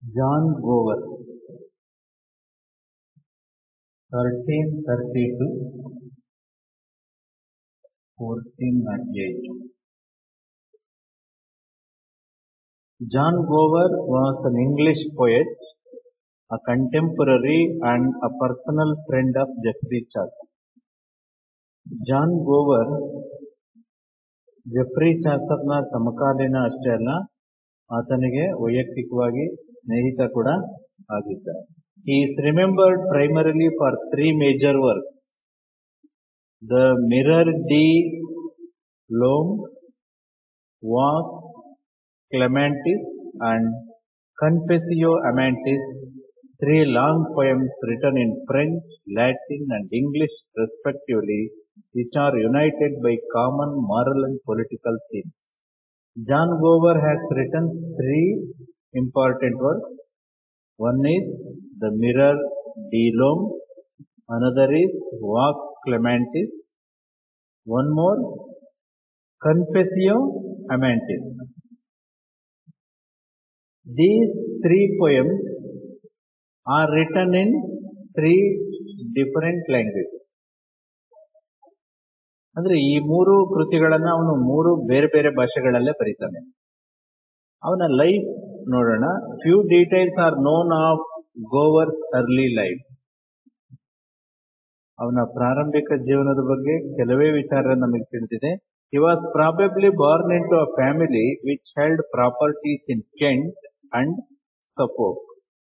John Gower, 1332 1498. John Gower was an English poet, a contemporary and a personal friend of Geoffrey Chaucer. John Gower Geoffrey ಚಾಸರ್ನ ಸಮಕಾಲೀನ ಅಷ್ಟೇ ಅಲ್ಲ ಆತನಿಗೆ ವೈಯಕ್ತಿಕವಾಗಿ ಸ್ನೇಹಿತ ಕೂಡ ಆಗಿದ್ದಾರೆ he is remembered primarily for three major works the Mirour de l'Omme Vox Clamantis and Confessio Amantis three long poems written in French, Latin and English respectively, which are united by common moral and political themes. John Gower has written three important works. One is The Mirror de l'Homme, another is Vox Clementis, one more Confessio Amantis. These three poems are written in three different languages. ಅಂದ್ರೆ ಈ ಮೂರು ಕೃತಿಗಳನ್ನ ಅವನು ಮೂರು ಬೇರೆ ಬೇರೆ ಭಾಷೆಗಳಲ್ಲೇ ಬರೀತಾನೆ ಅವನ life ನೋಡೋಣ few details are known of Gower's early life ಅವನ ಪ್ರಾರಂಭಿಕ ಜೀವನದ ಬಗ್ಗೆ ಕೆಲವೇ ವಿಚಾರ ನಮಗೆ ತಿಳಿದಿದೆ he was probably born in to a family which held properties in Kent and Suffolk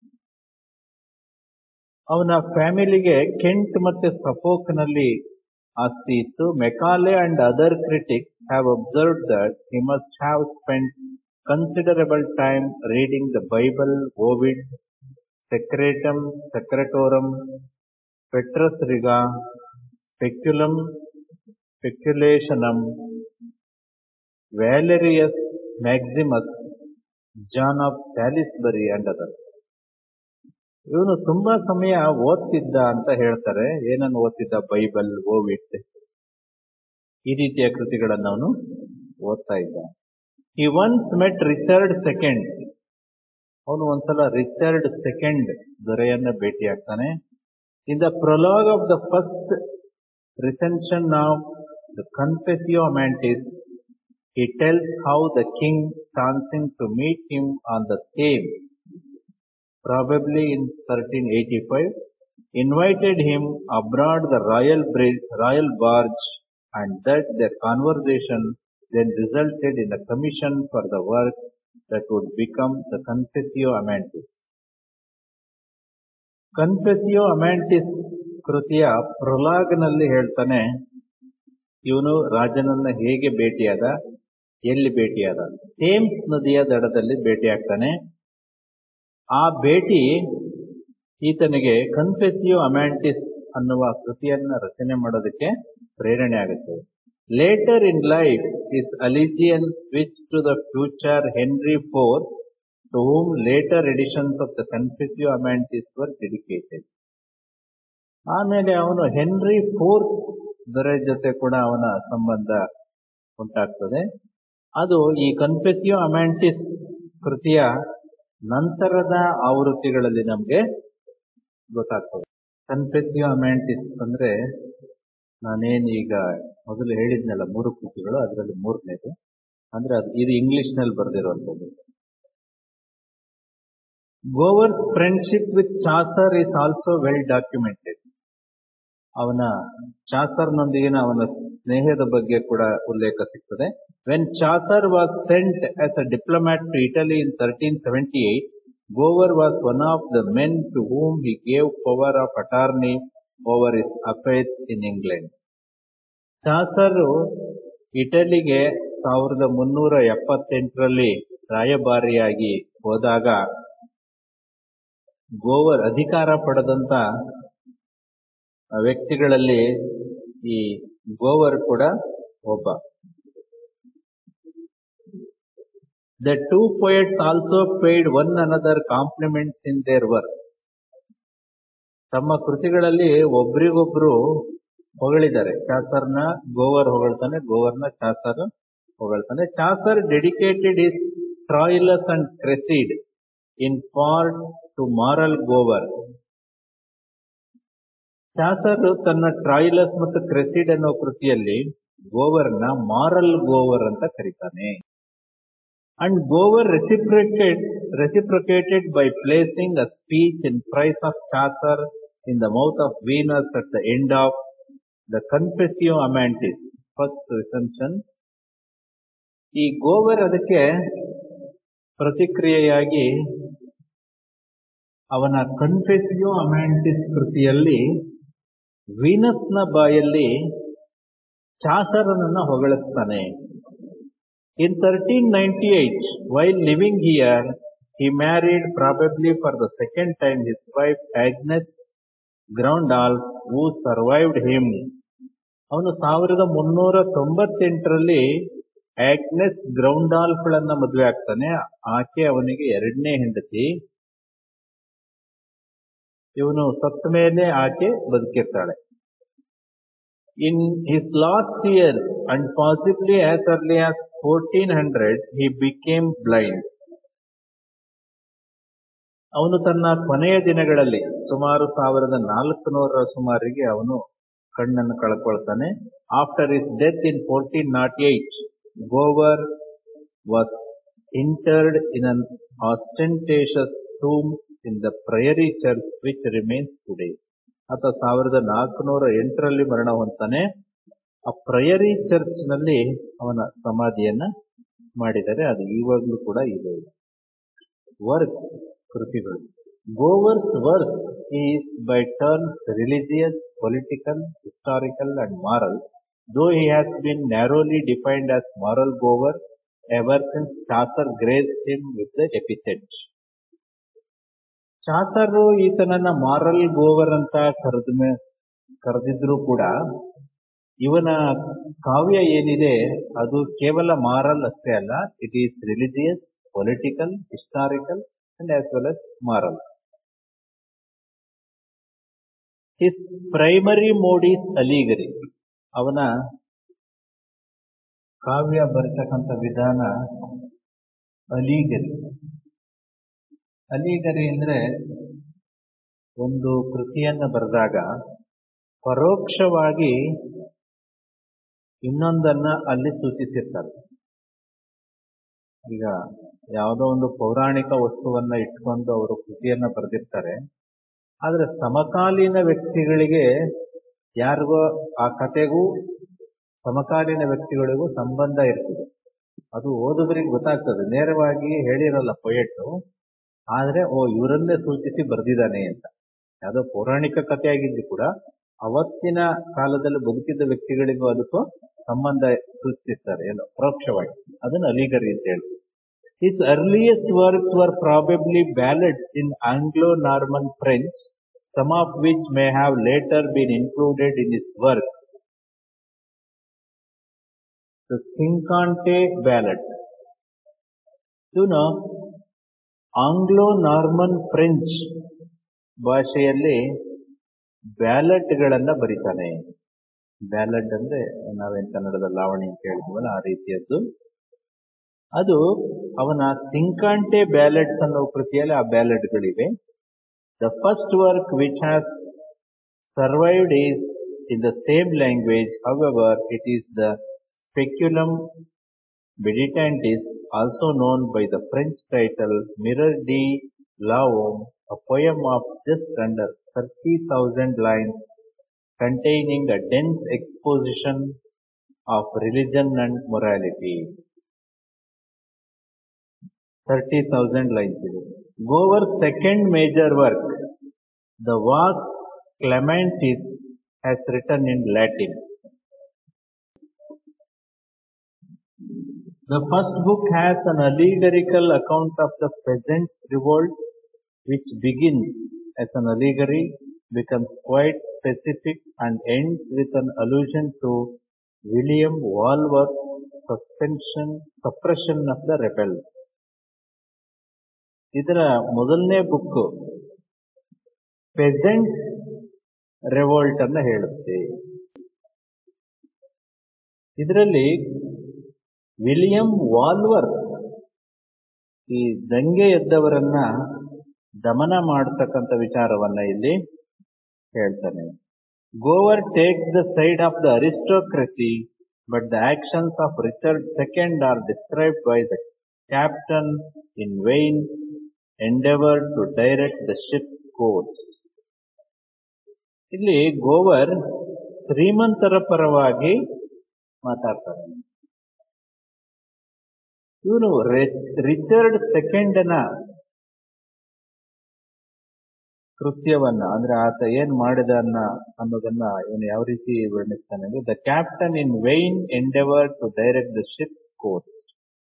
ಅವನ ಫ್ಯಾಮಿಲಿಗೆ ಕೆಂಟ್ ಮತ್ತೆ ಸಫೋಕ್ ನಲ್ಲಿ ಆಸ್ತಿ ಇತ್ತು Macaulay and other critics have observe that he must have spend considerable time reading the Bible Ovid Secretum Secretorum Petrus Riga Speculum Speculationum Valerius Maximus John of Salisbury and others ಇವನು ತುಂಬಾ ಸಮಯ ಓದ್ತಿದ್ದ ಅಂತ ಹೇಳ್ತಾರೆ ಏನನ್ನು ಓದ್ತಿದ್ದ Bible ಓವಿಟ್ ಈ ರೀತಿಯ ಕೃತಿಗಳನ್ನು ಅವನು ಓದ್ತಾ ಇದ್ದ ಈ ಒನ್ಸ್ ಮೆಟ್ ರಿಚರ್ಡ್ ಸೆಕೆಂಡ್ ಅವನು ಒಂದ್ಸಲ ರಿಚರ್ಡ್ ಸೆಕೆಂಡ್ ದೊರೆಯನ್ನ ಭೇಟಿ ಆಗ್ತಾನೆ in the prologue of the first recension of the Confessio Amantis he tells how the king chancing to meet him on the Thames probably in 1385, invited him aboard the royal, bridge, royal barge and that their conversation then resulted in a commission for the work that would become the Confessio Amantis. Confessio Amantis ಕೃತಿಯ ಪ್ರೊಲಾಗ್ನಲ್ಲಿ ಹೇಳ್ತಾನೆ ಇವನು ರಾಜನನ್ನ ಹೇಗೆ ಭೇಟಿಯಾದ ಎಲ್ಲಿ ಭೇಟಿಯಾದ Thames ನದಿಯ ದಡದಲ್ಲಿ ಭೇಟಿಯಾಗ್ತಾನೆ ಆ ಭೇಟಿ ಈತನಿಗೆ ಕನ್ಫೆಸಿಯೋ ಅಮ್ಯಾಂಟಿಸ್ ಅನ್ನುವ ಕೃತಿಯನ್ನ ರಚನೆ ಮಾಡೋದಕ್ಕೆ ಪ್ರೇರಣೆ ಆಗುತ್ತೆ later in life his allegiance switch to the future Henry four to whom later editions of the Confessio Amantis were dedicated ಆಮೇಲೆ ಅವನು ಹೆನ್ರಿ ಫೋರ್ತ್ ದೊರೆ ಜೊತೆ ಕೂಡ ಅವನ ಸಂಬಂಧ ಉಂಟಾಗ್ತದೆ ಅದು ಈ ಕನ್ಫೆಸಿಯೋ ಅಮ್ಯಾಂಟಿಸ್ ಕೃತಿಯ ನಂತರದ ಆವೃತ್ತಿಗಳಲ್ಲಿ ನಮಗೆ ಗೊತ್ತಾಗ್ತದೆ ಕನ್ಫೆಸಿಯೋ ಅಮ್ಯಾಂಟಿಸ್ ಅಂದ್ರೆ ನಾನೇನು ಈಗ ಮೊದಲು ಹೇಳಿದ್ನಲ್ಲ ಮೂರು ಕೃತಿಗಳು ಅದರಲ್ಲಿ ಮೂರನೇದು ಅಂದ್ರೆ ಅದು ಇದು ಇಂಗ್ಲಿಷ್ ನಲ್ಲಿ ಬರೆದಿರುವಂತದ್ದು Gower's friendship with Chaucer is also well documented ಅವನ ಚಾಸರ್ನೊಂದಿಗಿನ ಅವನ ಸ್ನೇಹದ ಬಗ್ಗೆ ಕೂಡ ಉಲ್ಲೇಖ ಸಿಗ್ತದೆ when Chaucer was sent as a diplomat to Italy in thirteen seventy eight Gower was one of the men to whom he gave power of attorney over his affairs in England Chaucer ಇಟಲಿಗೆ ಸಾವಿರದ ಮುನ್ನೂರ ಎಪ್ಪತ್ತೆಂಟರಲ್ಲಿ ರಾಯಭಾರಿಯಾಗಿ ಹೋದಾಗ go over ಅಧಿಕಾರ ಪಡೆದಂತ ವ್ಯಕ್ತಿಗಳಲ್ಲಿ ಈ Gower ಕೂಡ ಒಬ್ಬ the two poets also paid one another compliments in their works ತಮ್ಮ ಕೃತಿಗಳಲ್ಲಿ ಒಬ್ರಿಗೊಬ್ರು ಹೊಗಳಿದ್ದಾರೆ ಚಾಸರ್ನ ಗೋವರ್ ಹೊಗಳ್ತಾನೆ ಗೋವರ್ನ ಚಾಸರ್ ಹೊಗಳ್ತಾನೆ Chaucer dedicated his Troilus and Criseyde in part to moral Gower Chaucer ತನ್ನ ಟ್ರಾಯಿಲಸ್ ಮತ್ತು ಕ್ರೆಸಿಡ್ ಅನ್ನೋ ಕೃತಿಯಲ್ಲಿ ಗೋವರ್ನ ಮಾರಲ್ ಗೋವರ್ ಅಂತ ಕರೀತಾನೆ and Gower reciprocate reciprocated by placing a speech in praise of Chaucer in the mouth of Venus at the end of the Confessio Amantis first recension ಈ Gower ಅದಕ್ಕೆ ಪ್ರತಿಕ್ರಿಯೆಯಾಗಿ ಅವನ ಕನ್ಫೆಸಿಯೋ ಅಮ್ಯಾಂಟಿಸ್ ಕೃತಿಯಲ್ಲಿ ವೀನಸ್ನ ಬಾಯಲ್ಲಿ ಚಾಸರನನ್ನ ಹೊಗಳಿಸ್ತಾನೆ in thirteen ninety eight while living here he married probably for the second time his wife Agnes Groundolf who survived him ಅವನು ಸಾವಿರದ ಮುನ್ನೂರ ತೊಂಬತ್ತೆಂಟರಲ್ಲಿ ಆಗ್ನೆಸ್ ಗ್ರೌಂಡಾಲ್ಗಳನ್ನ ಮದುವೆ ಆಗ್ತಾನೆ ಆಕೆ ಅವನಿಗೆ ಎರಡನೇ ಹೆಂಡತಿ ಇವನು ಸತ್ತ ಮೇಲೆ ಆಕೆ ಬದುಕಿರ್ತಾಳೆ in his last years and possibly as early as fourteen hundred he became blind ಅವನು ತನ್ನ ಕೊನೆಯ ದಿನಗಳಲ್ಲಿ ಸುಮಾರು ಸಾವಿರದ ನಾಲ್ಕು ನೂರರ ಸುಮಾರಿಗೆ ಅವನು ಕಣ್ಣನ್ನು ಕಳ್ಕೊಳ್ತಾನೆ after his death in fourteen nought eight Gower was interred in an ostentatious tomb in the priory church which remains today ಆತ ಸಾವಿರದ ನಾಲ್ಕುನೂರ ಎಂಟರಲ್ಲಿ ಮರಣ ಹೊಂತಾನೆ ಆ ಪ್ರಯರಿ ಚರ್ಚ್ ನಲ್ಲಿ ಅವನ ಸಮಾಧಿಯನ್ನ ಮಾಡಿದರೆ ಅದು ಇವಾಗಲೂ ಕೂಡ ಇದೆ ವರ್ಕ್ಸ್ ಕೃತಿಗಳು Gower's verse is by turns religious political historical and moral though he has been narrowly defined as moral Gower ever since Chaucer graced him with the epithet Chaucer ಈತನನ್ನ ಮಾರಲ್ ಗೋವರ್ ಅಂತ ಕರೆದ ಕರೆದಿದ್ರು ಕೂಡ ಇವನ ಕಾವ್ಯ ಏನಿದೆ ಅದು ಕೇವಲ moral ಅಷ್ಟೇ ಅಲ್ಲ it is religious political historical and as well as moral his primary mode is allegory ಅವನ ಕಾವ್ಯ ಬರತಕ್ಕಂಥ ವಿಧಾನ ಅಲಿಗರಿ ಅಲಿಗರಿ ಅಂದ್ರೆ ಒಂದು ಕೃತಿಯನ್ನು ಬರೆದಾಗ ಪರೋಕ್ಷವಾಗಿ ಇನ್ನೊಂದನ್ನ ಅಲ್ಲಿ ಸೂಚಿಸಿರ್ತಾರೆ ಈಗ ಯಾವುದೋ ಒಂದು ಪೌರಾಣಿಕ ವಸ್ತುವನ್ನ ಇಟ್ಕೊಂಡು ಅವರು ಕೃತಿಯನ್ನ ಬರೆದಿರ್ತಾರೆ ಆದ್ರೆ ಸಮಕಾಲೀನ ವ್ಯಕ್ತಿಗಳಿಗೆ ಯಾರಿಗೋ ಆ ಕತೆಗೂ ಸಮಕಾಲೀನ ವ್ಯಕ್ತಿಗಳಿಗೂ ಸಂಬಂಧ ಇರ್ತದೆ ಅದು ಓದುಗರಿಗೆ ಗೊತ್ತಾಗ್ತದೆ ನೇರವಾಗಿ ಹೇಳಿರಲ್ಲ ಪೊಯೆಟ್ ಆದ್ರೆ ಓ ಇವರನ್ನೇ ಸೂಚಿಸಿ ಬರೆದಿದ್ದಾನೆ ಅಂತ ಯಾವುದೋ ಪೌರಾಣಿಕ ಕಥೆ ಆಗಿದ್ದು ಕೂಡ ಅವತ್ತಿನ ಕಾಲದಲ್ಲಿ ಬದುಕಿದ್ದ ವ್ಯಕ್ತಿಗಳಿಗೂ ಅದಕ್ಕೂ ಸಂಬಂಧ ಸೂಚಿಸಿರ್ತಾರೆ ಏನೋ ಪರೋಕ್ಷವಾಗಿ ಅದನ್ನು ಅಲಿಗರಿ ಅಂತ ಹೇಳ್ತೀವಿ his earliest works were probably ballades in Anglo Norman French some of which may have later been included in his work the Cinkante Ballades ಇವನು ಆಂಗ್ಲೋ ನಾರ್ಮನ್ ಫ್ರೆಂಚ್ ಭಾಷೆಯಲ್ಲಿ ಬ್ಯಾಲೆಟ್ಗಳನ್ನ ಬರಿತಾನೆ ಬ್ಯಾಲೆಟ್ ಅಂದ್ರೆ ನಾವೇನ್ ಕನ್ನಡದ ಲಾವಣಿ ಅಂತ ಹೇಳ್ತೀವಲ್ಲ ಆ ರೀತಿಯದ್ದು ಅದು ಅವನ ಸಿಂಕಾಂಟೆ ಬ್ಯಾಲೆಟ್ಸ್ ಅನ್ನೋ ಕೃತಿಯಲ್ಲಿ ಆ ಬ್ಯಾಲೆಟ್ಗಳಿವೆ the first work which has survived is in the same language however it is the Speculum Meditantis, also known by the French title Mirror de l'Homme, a poem of just under 30,000 lines containing a dense exposition of religion and morality. 30,000 lines. Gover's second major work, the Vox Clementis, has written in Latin. The first book has an allegorical account of the peasants' revolt, which begins as an allegory, becomes quite specific, and ends with an allusion to William Walworth's suspension, suppression of the rebels. ಇದರ ಮೊದಲನೇ book ಪೆಸೆಂಟ್ಸ್ ರೆವೋಲ್ಟ್ ಅನ್ನ ಹೇಳುತ್ತೆ ಇದರಲ್ಲಿ William ವಾಲ್ವರ್ತ್ ಈ ದಂಗೆ ಎದ್ದವರನ್ನ ದಮನ ಮಾಡತಕ್ಕಂಥ ವಿಚಾರವನ್ನ ಇಲ್ಲಿ ಹೇಳ್ತಾನೆ Gower takes the side of the aristocracy but the actions of Richard second are described by the captain in vain endeavour to direct the ship's course ಇಲ್ಲಿ ಗೋವರ್ ಶ್ರೀಮಂತರ ಪರವಾಗಿ ಮಾತಾಡ್ತಾರೆ ಇವನು ರಿಚರ್ಡ್ ಸೆಕೆಂಡನ ಕೃತ್ಯವನ್ನ ಅಂದ್ರೆ ಆತ ಏನ್ ಮಾಡಿದ ಅನ್ನ ಅನ್ನೋದನ್ನ ಇವನು ಯಾವ ರೀತಿ ವರ್ಣಿಸ್ತಾನೆ ಅಂದ್ರೆ the captain in vain endeavour to direct the ship's course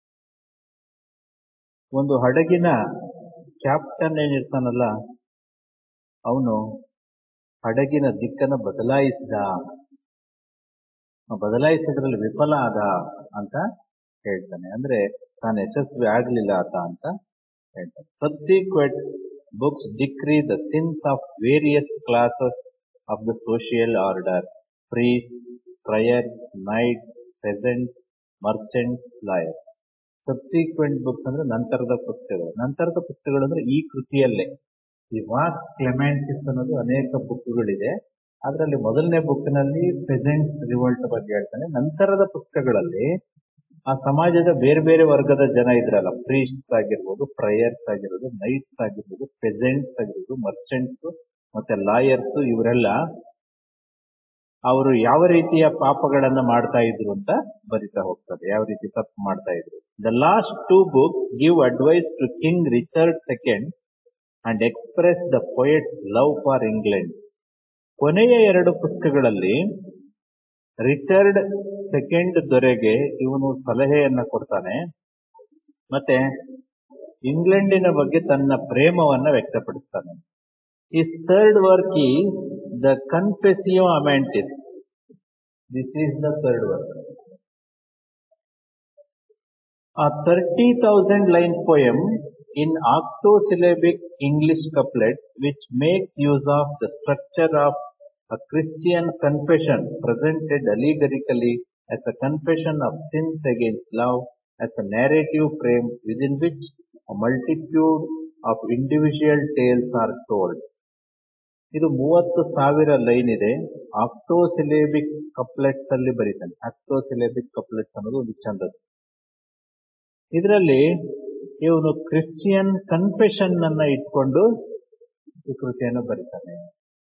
ಒಂದು ಹಡಗಿನ ಕ್ಯಾಪ್ಟನ್ ಏನಿರ್ತಾನಲ್ಲ ಅವನು ಹಡಗಿನ ದಿಕ್ಕನ್ನು ಬದಲಾಯಿಸಿದ ಬದಲಾಯಿಸೋದ್ರಲ್ಲಿ ವಿಫಲ ಆದ ಅಂತ ಹೇಳ್ತಾನೆ ಅಂದ್ರೆ ತಾನು ಯಶಸ್ವಿ ಆಗ್ಲಿಲ್ಲ ಆತ ಅಂತ ಹೇಳ್ತಾನೆ subsequent books decry the sins of various classes of the social order priests priors knights peasants merchants lawyers subsequent books ಅಂದ್ರೆ ನಂತರದ ಪುಸ್ತಕಗಳು ನಂತರದ ಪುಸ್ತಕಗಳು ಅಂದ್ರೆ ಈ ಕೃತಿಯಲ್ಲೇ ಈ ವಾಕ್ಸ್ ಕ್ಲೆಮೆಂಟಿಸ್ ಅನ್ನೋದು ಅನೇಕ ಬುಕ್ಗಳಿದೆ ಅದರಲ್ಲಿ ಮೊದಲನೇ ಬುಕ್ನಲ್ಲಿ ಪೆಸೆಂಟ್ಸ್ ರಿವೋಲ್ಟ್ ಬಗ್ಗೆ ಹೇಳ್ತಾನೆ ನಂತರದ ಪುಸ್ತಕಗಳಲ್ಲಿ ಆ ಸಮಾಜದ ಬೇರೆ ಬೇರೆ ವರ್ಗದ ಜನ ಇದ್ರಲ್ಲ ಪ್ರೀಸ್ಟ್ಸ್ ಆಗಿರ್ಬೋದು ಪ್ರಯರ್ಸ್ ಆಗಿರ್ಬೋದು ನೈಟ್ಸ್ ಆಗಿರ್ಬೋದು ಪೆಸೆಂಟ್ಸ್ ಆಗಿರ್ಬೋದು ಮರ್ಚೆಂಟ್ಸ್ ಮತ್ತೆ ಲಾಯರ್ಸ್ ಇವರೆಲ್ಲ ಅವರು ಯಾವ ರೀತಿಯ ಪಾಪಗಳನ್ನ ಮಾಡ್ತಾ ಇದ್ರು ಅಂತ ಬರಿತಾ ಹೋಗ್ತದೆ ಯಾವ ರೀತಿ ತಪ್ಪು ಮಾಡ್ತಾ ಇದ್ರು the last two books give advice to king Richard second and express the poet's love for England ಕೊನೆಯ ಎರಡು ಪುಸ್ತಕಗಳಲ್ಲಿ ರಿಚರ್ಡ್ ಸೆಕೆಂಡ್ ದೊರೆಗೆ ಇವನು ಸಲಹೆಯನ್ನ ಕೊಡ್ತಾನೆ ಮತ್ತೆ ಇಂಗ್ಲೆಂಡಿನ ಬಗ್ಗೆ ತನ್ನ ಪ್ರೇಮವನ್ನ ವ್ಯಕ್ತಪಡಿಸ್ತಾನೆ his third work is the Confessio Amantis this is the third work a thirty thousand line poem in octosyllabic English couplets which makes use of the structure of a Christian confession presented allegorically as a confession of sins against love as a narrative frame within which a multitude of individual tales are told. ಇದು ಮೂವತ್ತು ಸಾವಿರ line ಇದೆ ಆಕ್ಟೋಸಿಲೇಬಿಕ್ ಕಪ್ಲೆಟ್ಸ್ ಅಲ್ಲಿ ಬರೀತಾನೆ ಆಕ್ಟೋಸಿಲೇಬಿಕ್ ಕಪ್ಲೆಟ್ಸ್ ಅನ್ನೋದು ಒಂದು ಚಂದದ್ದು ಇದರಲ್ಲಿ ಇವನು ಕ್ರಿಶ್ಚಿಯನ್ ಕನ್ಫೆಷನ್ ಅನ್ನ ಇಟ್ಕೊಂಡು ಈ ಕೃತಿಯನ್ನು ಬರೀತಾನೆ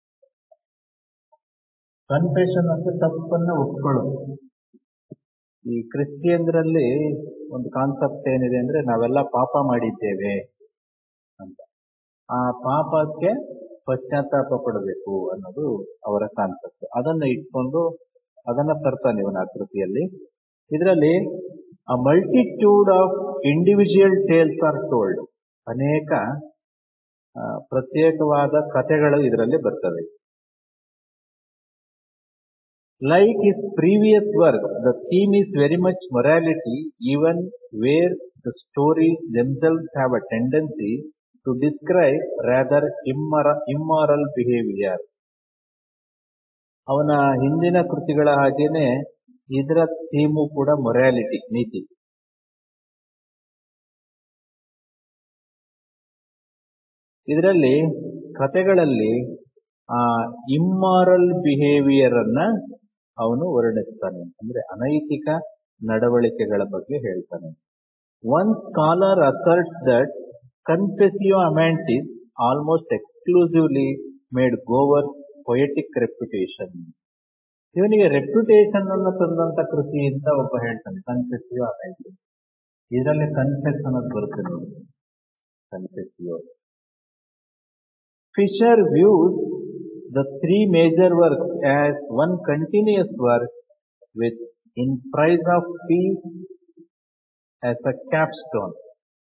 ಕನ್ಫೆಷನ್ ಅಂದ್ರೆ ತಪ್ಪನ್ನ ಒಪ್ಕೊಳ್ಳೋದು ಈ ಕ್ರಿಶ್ಚಿಯನ್ರಲ್ಲಿ ಒಂದು ಕಾನ್ಸೆಪ್ಟ್ ಏನಿದೆ ಅಂದ್ರೆ ನಾವೆಲ್ಲ ಪಾಪ ಮಾಡಿದ್ದೇವೆ ಅಂತ ಆ ಪಾಪಕ್ಕೆ ಪಶ್ಚಾತ್ತಾಪ ಪಡಬೇಕು ಅನ್ನೋದು ಅವರ ಕಾನ್ಸೆಪ್ಟ್ ಅದನ್ನ ಇಟ್ಕೊಂಡು ಅದನ್ನ ತರ್ತಾನೆ ಇವನ ಆ ಕೃತಿಯಲ್ಲಿ ಇದರಲ್ಲಿ a multitude of individual tales are told ಅನೇಕ ಪ್ರತ್ಯೇಕವಾದ ಕಥೆಗಳು ಇದರಲ್ಲಿ ಬರ್ತವೆ like is previous works the theme is very much morality even where the stories themselves have a tendency to describe rather ಇಮ್ಮರ ಇಮ್ಮಾರಲ್ ಬಿಹೇವಿಯರ್ ಅವನ ಹಿಂದಿನ ಕೃತಿಗಳ ಹಾಗೇನೆ ಇದರ ಥೀಮು ಕೂಡ ಮೊರಾಲಿಟಿ ನೀತಿ ಇದರಲ್ಲಿ ಕಥೆಗಳಲ್ಲಿ ಆ ಇಮ್ಮಾರಲ್ ಬಿಹೇವಿಯರ್ ಅನ್ನ ಅವನು ವರ್ಣಿಸ್ತಾನೆ ಅಂದ್ರೆ ಅನೈತಿಕ ನಡವಳಿಕೆಗಳ ಬಗ್ಗೆ ಹೇಳ್ತಾನೆ one scholar asserts that Confessio Amantis almost exclusively made Gower's poetic reputation ಇವನಿಗೆ ರೆಪ್ಯುಟೇಷನ್ ಅನ್ನು ತಂದಂತ ಕೃತಿ ಅಂತ ಒಬ್ಬ ಹೇಳ್ತಾನೆ ಕನ್ಫೆಸಿಯೋ ಅಮ್ಯಾಂಟಿಸ್ ಇದರಲ್ಲಿ ಕನ್ಫೆಸ್ ಅನ್ನೋದು ಬರುತ್ತೆ ನೋಡಿ Confessio Fisher views the three major works as one continuous work with in praise of peace as a capstone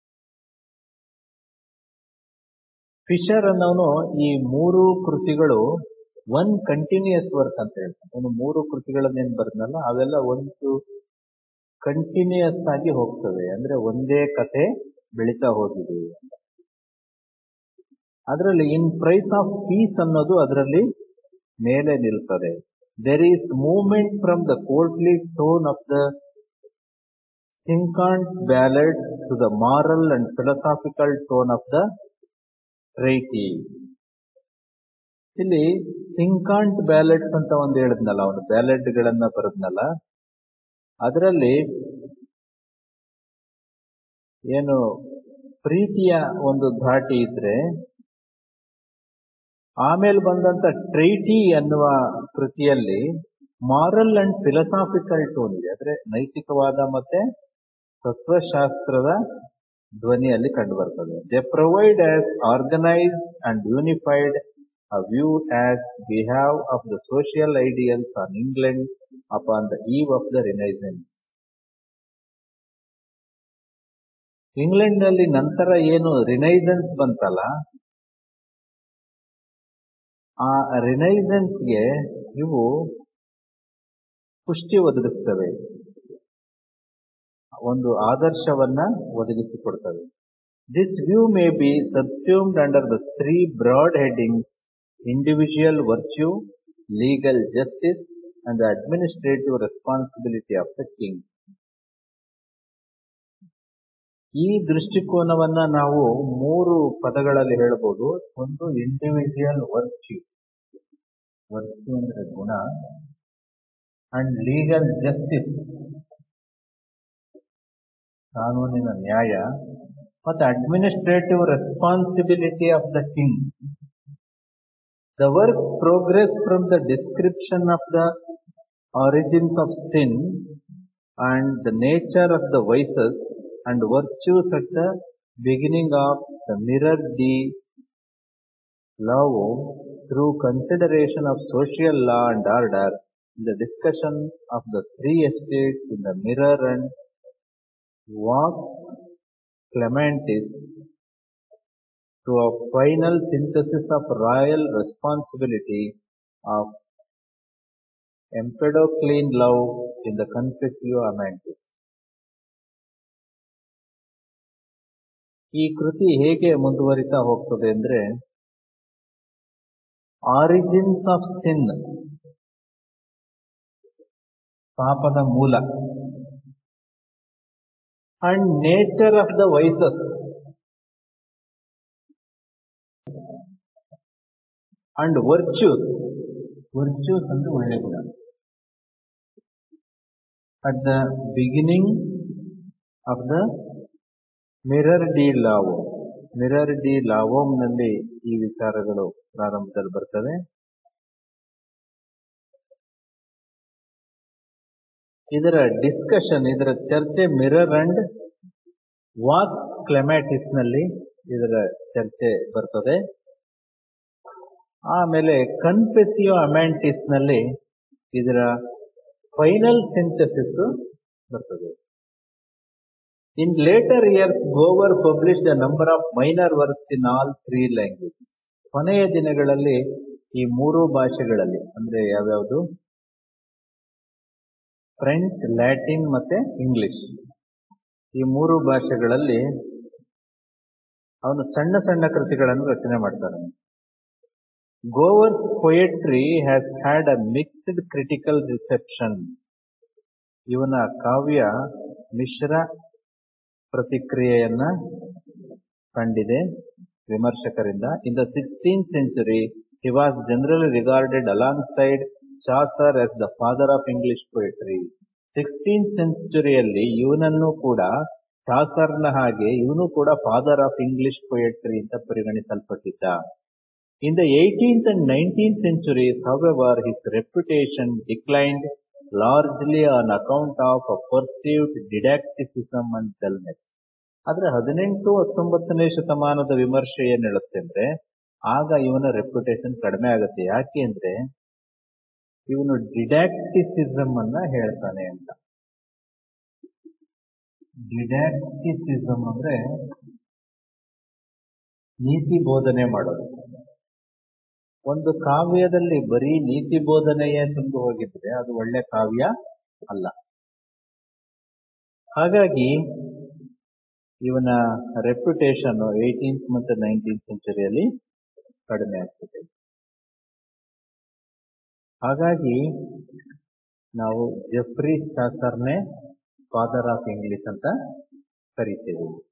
Fisher ಅನ್ನೋನು ಈ ಮೂರು ಕೃತಿಗಳು ಒನ್ ಕಂಟಿನ್ಯೂಸ್ ವರ್ಕ್ ಅಂತ ಹೇಳ್ತಾನೆ ಅವನು ಮೂರು ಕೃತಿಗಳನ್ನೇನು ಬರೆದ್ನಲ್ಲ ಅವೆಲ್ಲ ಒಂದು ಕಂಟಿನ್ಯೂಸ್ ಆಗಿ ಹೋಗ್ತವೆ ಅಂದ್ರೆ ಒಂದೇ ಕತೆ ಬೆಳೀತಾ ಹೋಗಿದೆ ಅಂತ ಅದರಲ್ಲಿ ಇನ್ ಪ್ರೈಸ್ ಆಫ್ ಪೀಸ್ ಅನ್ನೋದು ಅದರಲ್ಲಿ ಮೇಲೆ ನಿಲ್ತದೆ there is movement from the courtly tone of the Cinkante Balades to the moral and philosophical tone of the Traitie ಇಲ್ಲಿ ಸಿಂಕಾಂಟ್ ಬ್ಯಾಲೆಡ್ಸ್ ಅಂತ ಒಂದು ಹೇಳಿದ್ನಲ್ಲ ಅವನು ಬ್ಯಾಲೆಡ್ ಗಳನ್ನ ಬರೆದ್ನಲ್ಲ ಅದರಲ್ಲಿ ಏನು ಪ್ರೀತಿಯ ಒಂದು ಧಾಟಿ ಇದ್ರೆ ಆಮೇಲೆ ಬಂದಂತ ಟ್ರೈಟಿ ಅನ್ನುವ ಕೃತಿಯಲ್ಲಿ ಮಾರಲ್ ಅಂಡ್ ಫಿಲಸಾಫಿಕಲ್ ಟೋನ್ ಇದೆ ಅಂದ್ರೆ ನೈತಿಕವಾದ ಮತ್ತೆ ತತ್ವಶಾಸ್ತ್ರದ ಧ್ವನಿಯಲ್ಲಿ ಕಂಡು ಬರ್ತದೆ they provide as organised and unified a view as we have of the social ideals on England upon the eve of the Renaissance. ಇಂಗ್ಲೆಂಡ್ನಲ್ಲಿ ನಂತರ ಏನು ರಿನೈಸೆನ್ಸ್ ಬಂತಲ್ಲ ಆ ರಿನೈಸೆನ್ಸ್ಗೆ ಇವು ಪುಷ್ಟಿ ಒದಗಿಸ್ತವೆ ಒಂದು ಆದರ್ಶವನ್ನ ಒದಗಿಸಿಕೊಡ್ತವೆ this view may be subsumed under the three broad headings individual virtue, legal justice, and the administrative responsibility of the king. ಈ ದೃಷ್ಟಿಕೋನವನ್ನ ನಾವು ಮೂರು ಪದಗಳಲ್ಲಿ ಹೇಳಬಹುದು ಒಂದು ಇಂಡಿವಿಜುವಲ್ ವರ್ಚ್ಯೂ ವರ್ಚ್ಯೂ ಅಂದ್ರೆ ಗುಣ ಅಂಡ್ ಲೀಗಲ್ ಜಸ್ಟಿಸ್ ಕಾನೂನಿನ ನ್ಯಾಯ ಮತ್ತು administrative responsibility of the king The works progress from the description of the origins of sin and the nature of the vices and virtues at the beginning of the mirror de law through consideration of social law and order in the discussion of the three estates in the mirror and Vox Clementis to a final synthesis of royal responsibility of Empedoclean love in the Confessio Amantis. ಈ ಕೃತಿ ಹೇಗೆ ಮುಂದುವರಿತಾ ಹೋಗ್ತದೆ ಅಂದ್ರೆ origins of sin ಪಾಪದ ಮೂಲ and nature of the vices and virtues virtues ಅಂದ್ರೆ ಒಳ್ಳೆ ಗುಣ at the beginning of the Mirour de l'Omme Mirour de l'Omme ನಲ್ಲಿ ಈ ವಿಚಾರಗಳು ಪ್ರಾರಂಭದಲ್ಲಿ ಬರ್ತವೆ ಇದರ ಡಿಸ್ಕಷನ್ ಇದರ ಚರ್ಚೆ ಮಿರರ್ ಅಂಡ್ ವಾಕ್ಸ್ ಕ್ಲೆಮ್ಯಾಟಿಸ್ ನಲ್ಲಿ ಇದರ ಚರ್ಚೆ ಬರ್ತದೆ ಆಮೇಲೆ ಕನ್ಫೆಸಿಯೋ ಅಮ್ಯಾಂಟಿಸ್ ನಲ್ಲಿ ಇದರ ಫೈನಲ್ ಸಿಂಥಸಿಸ್ ಬರ್ತದೆ in later years Gower publish the number of minor works in all three languages ಕೊನೆಯ ದಿನಗಳಲ್ಲಿ ಈ ಮೂರು ಭಾಷೆಗಳಲ್ಲಿ ಅಂದ್ರೆ ಯಾವ್ಯಾವುದು ಫ್ರೆಂಚ್ ಲ್ಯಾಟಿನ್ ಮತ್ತೆ ಇಂಗ್ಲಿಷ್ ಈ ಮೂರು ಭಾಷೆಗಳಲ್ಲಿ ಅವನು ಸಣ್ಣ ಸಣ್ಣ ಕೃತಿಗಳನ್ನು ರಚನೆ ಮಾಡ್ತಾನೆ Gower's poetry has had a mixed critical reception ಇವನ ಕಾವ್ಯ ಮಿಶ್ರ ಪ್ರತಿಕ್ರಿಯೆಯನ್ನ ಕಂಡಿದೆ ವಿಮರ್ಶಕರಿಂದ in the sixteen century he was generally regarded alongside Chaucer as the father of English poetry sixteen ಸೆಂಚುರಿಯಲ್ಲಿ ಇವನನ್ನು ಕೂಡ ಚಾಸರ್ನ ಹಾಗೆ ಇವನು ಕೂಡ ಫಾದರ್ ಆಫ್ ಇಂಗ್ಲಿಷ್ ಪೊಯೆಟ್ರಿ ಅಂತ ಪರಿಗಣಿಸಲ್ಪಟ್ಟಿದ್ದ in the eighteenth and nineteenth centuries however his reputation declined largely on account of a perceived didacticism and dullness ಆದ್ರೆ ಹದಿನೆಂಟು ಹತ್ತೊಂಬತ್ತನೇ ಶತಮಾನದ ವಿಮರ್ಶೆ ಏನ್ ಹೇಳುತ್ತೆ ಅಂದ್ರೆ ಆಗ ಇವನ ರೆಪ್ಯುಟೇಷನ್ ಕಡಿಮೆ ಆಗುತ್ತೆ ಯಾಕೆ ಅಂದ್ರೆ ಇವನು ಡಿಡಾಕ್ಟಿಸಿಸಮ್ ಅನ್ನ ಹೇಳ್ತಾನೆ ಅಂತ ಡಿಡಾಕ್ಟಿಸಿಸಮ್ ಅಂದ್ರೆ ನೀತಿ ಬೋಧನೆ ಮಾಡೋದು ಒಂದು ಕಾವ್ಯದಲ್ಲಿ ಬರೀ ನೀತಿ ಬೋಧನೆಯೇ ತುಂಬಿ ಹೋಗಿದ್ರೆ ಅದು ಒಳ್ಳೆ ಕಾವ್ಯ ಅಲ್ಲ ಹಾಗಾಗಿ ಇವನ ರೆಪ್ಯುಟೇಷನ್ ಏಯ್ಟೀನ್ತ್ ಮತ್ತು ನೈನ್ಟೀನ್ತ್ ಸೆಂಚುರಿಯಲ್ಲಿ ಕಡಿಮೆ ಆಗ್ತದೆ ಹಾಗಾಗಿ ನಾವು ಜಫ್ರಿ ಚಾಸರ್ನೇ ಫಾದರ್ ಆಫ್ ಇಂಗ್ಲಿಷ್ ಅಂತ ಕರಿತೇವೆ